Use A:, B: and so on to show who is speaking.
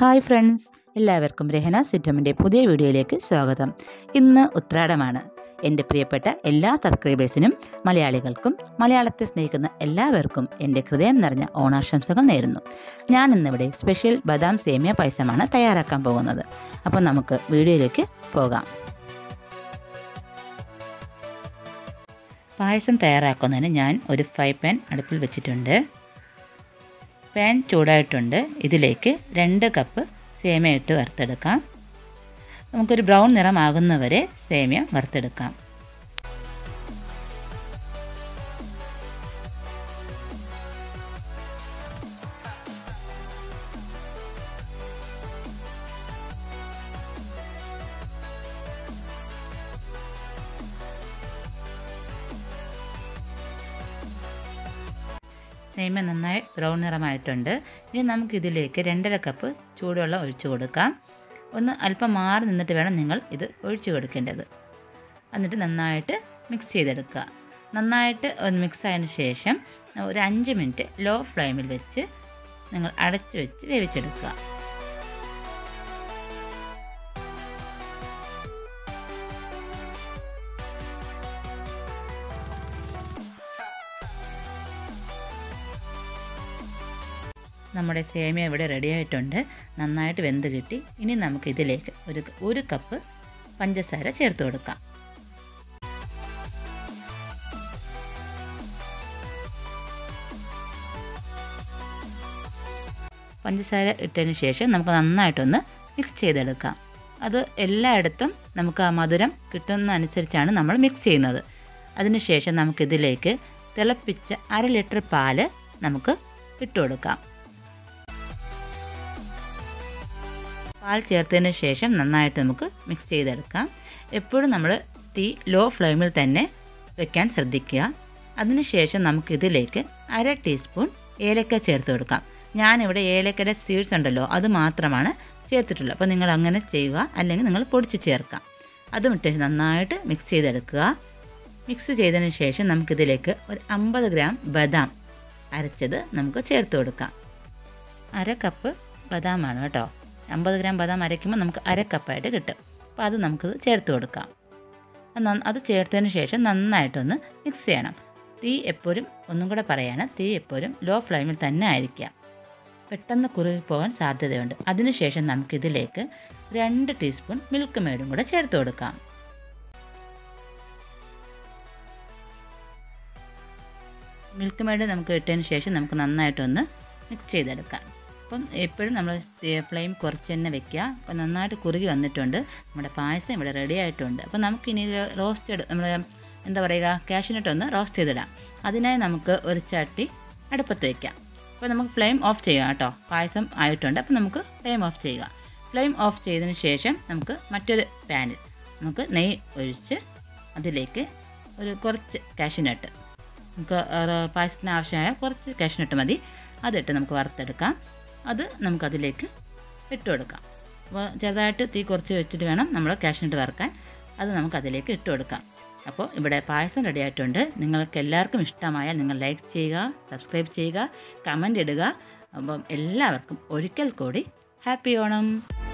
A: hi friends എല്ലാവർക്കും രഹന സിറ്റമിൻ്റെ പുതിയ വീഡിയോയിലേക്ക് സ്വാഗതം ഇന്ന് ഉത്രാടമാണ് എൻ്റെ പ്രിയപ്പെട്ട എല്ലാ സബ്സ്ക്രൈബേഴ്സിനും മലയാളികൾക്കും മലയാളത്തെ സ്നേഹിക്കുന്ന എല്ലാവർക്കും എൻ്റെ ഹൃദയം നിറഞ്ഞ ഓണാശംസകൾ നേരുന്നു ഞാൻ ഇന്നിവിടെ സ്പെഷ്യൽ ബദാം സേമിയ പായസമാണ് തയ്യാറാക്കാൻ പോകുന്നത് അപ്പോൾ നമുക്ക് വീഡിയോയിലേക്ക് പോകാം പായസം തയ്യാറാക്കുന്നതിന് ഞാൻ ഒരു ഫ്രൈ പാൻ അടുപ്പിൽ വെച്ചിട്ടുണ്ട് പാൻ ചൂടായിട്ടുണ്ട് ഇതിലേക്ക് രണ്ട് കപ്പ് സേമിയ ഇട്ട് വറുത്തെടുക്കാം നമുക്കൊരു ബ്രൗൺ നിറമാകുന്നവരെ സേമിയ വറുത്തെടുക്കാം സേമിയ നന്നായി ബ്രൗൺ നിറമായിട്ടുണ്ട് ഇനി നമുക്കിതിലേക്ക് രണ്ടര കപ്പ് ചൂടുവെള്ളം ഒഴിച്ചു കൊടുക്കാം ഒന്ന് അല്പം മാറി നിന്നിട്ട് വേണം നിങ്ങൾ ഇത് ഒഴിച്ചു കൊടുക്കേണ്ടത് എന്നിട്ട് നന്നായിട്ട് മിക്സ് ചെയ്തെടുക്കുക നന്നായിട്ട് ഒന്ന് മിക്സ് ആയതിനു ശേഷം ഒരു അഞ്ച് മിനിറ്റ് ലോ ഫ്ലെയിമിൽ വെച്ച് നിങ്ങൾ അടച്ചു വെച്ച് വേവിച്ചെടുക്കുക നമ്മുടെ സേമിയ ഇവിടെ റെഡി ആയിട്ടുണ്ട് നന്നായിട്ട് വെന്ത് കിട്ടി ഇനി നമുക്ക് ഇതിലേക്ക് ഒരു ഒരു കപ്പ് പഞ്ചസാര ചേർത്ത് കൊടുക്കാം പഞ്ചസാര ഇട്ടതിന് ശേഷം നമുക്ക് നന്നായിട്ടൊന്ന് മിക്സ് ചെയ്തെടുക്കാം അത് എല്ലായിടത്തും നമുക്ക് ആ മധുരം കിട്ടുന്നതനുസരിച്ചാണ് നമ്മൾ മിക്സ് ചെയ്യുന്നത് അതിനുശേഷം നമുക്കിതിലേക്ക് തിളപ്പിച്ച അര ലിറ്റർ പാല് നമുക്ക് ഇട്ട് കൊടുക്കാം പാൽ ചേർത്തതിന് ശേഷം നന്നായിട്ട് നമുക്ക് മിക്സ് ചെയ്തെടുക്കാം എപ്പോഴും നമ്മൾ തീ ലോ ഫ്ലെയിമിൽ തന്നെ വെക്കാൻ ശ്രദ്ധിക്കുക അതിനുശേഷം നമുക്കിതിലേക്ക് അര ടീസ്പൂൺ ഏലക്ക ചേർത്ത് കൊടുക്കാം ഞാനിവിടെ ഏലക്കയുടെ സീഡ്സ് ഉണ്ടല്ലോ അത് മാത്രമാണ് ചേർത്തിട്ടുള്ളത് അപ്പോൾ നിങ്ങൾ അങ്ങനെ ചെയ്യുക അല്ലെങ്കിൽ നിങ്ങൾ പൊടിച്ച് ചേർക്കാം അതും ഇട്ട് നന്നായിട്ട് മിക്സ് ചെയ്തെടുക്കുക മിക്സ് ചെയ്തതിന് ശേഷം നമുക്കിതിലേക്ക് ഒരു അമ്പത് ഗ്രാം ബദാം അരച്ചത് നമുക്ക് ചേർത്ത് കൊടുക്കാം അര കപ്പ് ബദാമാണ് കേട്ടോ അമ്പത് ഗ്രാം ബദാം അരയ്ക്കുമ്പോൾ നമുക്ക് അര കപ്പായിട്ട് കിട്ടും അപ്പോൾ അത് നമുക്കത് ചേർത്ത് കൊടുക്കാം അത് ചേർത്തതിന് ശേഷം നന്നായിട്ടൊന്ന് മിക്സ് ചെയ്യണം തീ എപ്പോഴും ഒന്നും കൂടെ പറയാണ് തീ എപ്പോഴും ലോ ഫ്ലെയിമിൽ തന്നെ ആയിരിക്കുക പെട്ടെന്ന് കുറുകി പോകാൻ സാധ്യതയുണ്ട് അതിനുശേഷം നമുക്കിതിലേക്ക് രണ്ട് ടീസ്പൂൺ മിൽക്ക് മേഡും കൂടെ ചേർത്ത് കൊടുക്കാം മിൽക്ക് മേഡ് നമുക്ക് ഇട്ടതിന് ശേഷം നമുക്ക് നന്നായിട്ടൊന്ന് മിക്സ് ചെയ്തെടുക്കാം അപ്പം എപ്പോഴും നമ്മൾ ഫ്ലെയിം കുറച്ച് തന്നെ വെക്കുക അപ്പം നന്നായിട്ട് കുറുകി വന്നിട്ടുണ്ട് നമ്മുടെ പായസം ഇവിടെ റെഡി ആയിട്ടുണ്ട് അപ്പം നമുക്കിനി റോസ്റ്റഡ് നമ്മൾ എന്താ പറയുക കാഷ്യൂനട്ട് ഒന്ന് റോസ്റ്റ് ചെയ്തിടാം അതിനായി നമുക്ക് ഒരു ചട്ടി അടുപ്പത്ത് വയ്ക്കാം അപ്പോൾ നമുക്ക് ഫ്ലെയിം ഓഫ് ചെയ്യാം കേട്ടോ പായസം ആയിട്ടുണ്ട് അപ്പം നമുക്ക് ഫ്ലെയിം ഓഫ് ചെയ്യുക ഫ്ലെയിം ഓഫ് ചെയ്തതിന് ശേഷം നമുക്ക് മറ്റൊരു പാനിൽ നമുക്ക് നെയ്യ് ഒഴിച്ച് അതിലേക്ക് ഒരു കുറച്ച് കാഷ്യൂനട്ട് നമുക്ക് പായസത്തിന് ആവശ്യമായ കുറച്ച് കാഷ്യൂനട്ട് മതി അതിട്ട് നമുക്ക് വറുത്തെടുക്കാം അത് നമുക്കതിലേക്ക് ഇട്ട് കൊടുക്കാം അപ്പോൾ ചെറുതായിട്ട് തീ കുറച്ച് വെച്ചിട്ട് വേണം നമ്മൾ കാഷ്യൂനട്ട് വറുക്കാൻ അത് നമുക്കതിലേക്ക് ഇട്ട് കൊടുക്കാം അപ്പോൾ ഇവിടെ പായസം റെഡി ആയിട്ടുണ്ട് നിങ്ങൾക്ക് എല്ലാവർക്കും ഇഷ്ടമായാൽ നിങ്ങൾ ലൈക്ക് ചെയ്യുക സബ്സ്ക്രൈബ് ചെയ്യുക കമൻ്റ് ഇടുക അപ്പം എല്ലാവർക്കും ഒരിക്കൽ കൂടി ഹാപ്പി ഓണം